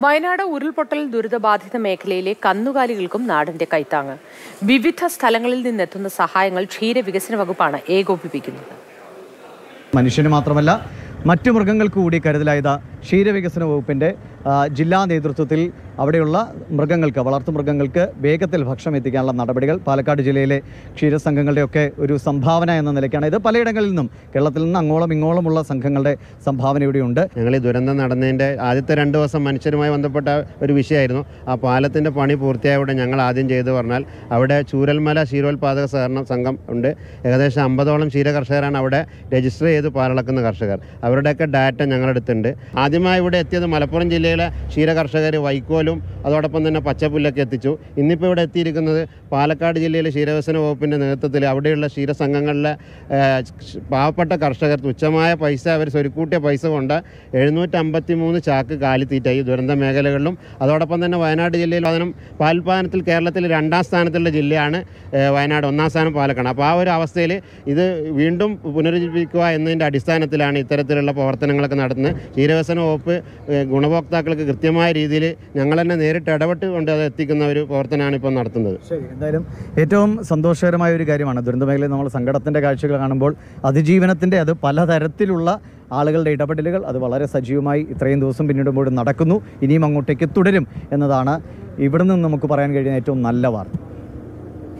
വയനാട് ഉരുൾപൊട്ടൽ ദുരിതബാധിത മേഖലയിലെ കന്നുകാലികൾക്കും നാടിന്റെ കൈത്താങ്ങ് വിവിധ സ്ഥലങ്ങളിൽ നിന്നെത്തുന്ന സഹായങ്ങൾ ക്ഷീരവികസന വകുപ്പാണ് ഏകോപിപ്പിക്കുന്നത് മനുഷ്യന് മാത്രമല്ല മറ്റു മൃഗങ്ങൾക്ക് കൂടി കരുതലായത് ക്ഷീരവികസന വകുപ്പിൻ്റെ ആ, ജില്ലാ നേതൃത്വത്തിൽ അവിടെയുള്ള മൃഗങ്ങൾക്ക് വളർത്തു മൃഗങ്ങൾക്ക് വേഗത്തിൽ ഭക്ഷണം എത്തിക്കാനുള്ള നടപടികൾ പാലക്കാട് ജില്ലയിലെ ക്ഷീരസംഘങ്ങളുടെയൊക്കെ ഒരു സംഭാവന എന്ന നിലയ്ക്കാണ് ഇത് പലയിടങ്ങളിൽ നിന്നും കേരളത്തിൽ നിന്ന് അങ്ങോളം ഇങ്ങോളമുള്ള സംഘങ്ങളുടെ സംഭാവന ഇവിടെയുണ്ട് ഞങ്ങൾ ഈ ദുരന്തം നടന്നതിൻ്റെ ആദ്യത്തെ രണ്ട് ദിവസം മനുഷ്യരുമായി ബന്ധപ്പെട്ട ഒരു വിഷയമായിരുന്നു ആ പാലത്തിൻ്റെ പണി പൂർത്തിയായവിടെ ഞങ്ങൾ ആദ്യം ചെയ്തു പറഞ്ഞാൽ അവിടെ ചൂരൽമല ക്ഷീരോത്പാദക സഹകരണ സംഘം ഉണ്ട് ഏകദേശം അമ്പതോളം ക്ഷീര കർഷകരാണ് അവിടെ രജിസ്റ്റർ ചെയ്ത് പാലളക്കുന്ന കർഷകർ അവരുടെയൊക്കെ ഡാറ്റ ഞങ്ങളെടുത്തിട്ടുണ്ട് ആദ്യമായി ഇവിടെ എത്തിയത് മലപ്പുറം ജില്ലയിലെ ക്ഷീര കർഷകർ വൈക്കോലും അതോടൊപ്പം തന്നെ പച്ചപ്പുല്ലൊക്കെ എത്തിച്ചു ഇന്നിപ്പോൾ ഇവിടെ എത്തിയിരിക്കുന്നത് പാലക്കാട് ജില്ലയിലെ ക്ഷീരവികസന വകുപ്പിൻ്റെ നേതൃത്വത്തിൽ അവിടെയുള്ള ക്ഷീരസംഘങ്ങളിലെ ഏഹ്, പാവപ്പെട്ട കർഷകർ തുച്ഛമായ പൈസ അവർ സ്വരുക്കൂട്ടിയ പൈസ കൊണ്ട് എഴുന്നൂറ്റമ്പത്തി മൂന്ന് ചാക്ക് കാലിത്തീറ്റ ഈ ദുരന്ത മേഖലകളിലും അതോടൊപ്പം തന്നെ വയനാട് ജില്ലയിൽ അതിനും പാൽപ്പാനത്തിൽ കേരളത്തിൽ രണ്ടാം സ്ഥാനത്തുള്ള ജില്ലയാണ് ഏഹ്, വയനാട് ഒന്നാം സ്ഥാനം പാലക്കാട് അപ്പോൾ ആ ഒരു അവസ്ഥയിൽ ഇത് വീണ്ടും പുനരുജ്ജീവിക്കുക എന്നതിൻ്റെ അടിസ്ഥാനത്തിലാണ് ഇത്തരത്തിലുള്ള പ്രവർത്തനങ്ങളൊക്കെ നടത്തുന്നത് ക്ഷീരവികസന വകുപ്പ് ഏഹ്, ഗുണഭോക്താക്കൾക്ക് കൃത്യമായ രീതിയിൽ ഞങ്ങൾ തന്നെ നേരിട്ട് ഇടപെട്ട് കൊണ്ട് അത് എത്തിക്കുന്ന ഒരു പ്രവർത്തനമാണ് ഇപ്പോൾ നടത്തുന്നത് ശരി എന്തായാലും ഏറ്റവും സന്തോഷകരമായ ഒരു കാര്യമാണ് ദുരന്ത മേഖലയിൽ നമ്മൾ സങ്കടത്തിൻ്റെ കാഴ്ചകൾ കാണുമ്പോൾ അതിജീവനത്തിൻ്റെ അത് പലതരത്തിലുള്ള ആളുകളുടെ ഇടപെടലുകൾ അത് വളരെ സജീവമായി ഇത്രയും ദിവസം പിന്നിടുമ്പോഴും നടക്കുന്നു ഇനിയും അങ്ങോട്ടേക്ക് തുടരും എന്നതാണ് ഇവിടെ നിന്ന് നമുക്ക് പറയാൻ കഴിയുന്ന ഏറ്റവും നല്ല വാർത്ത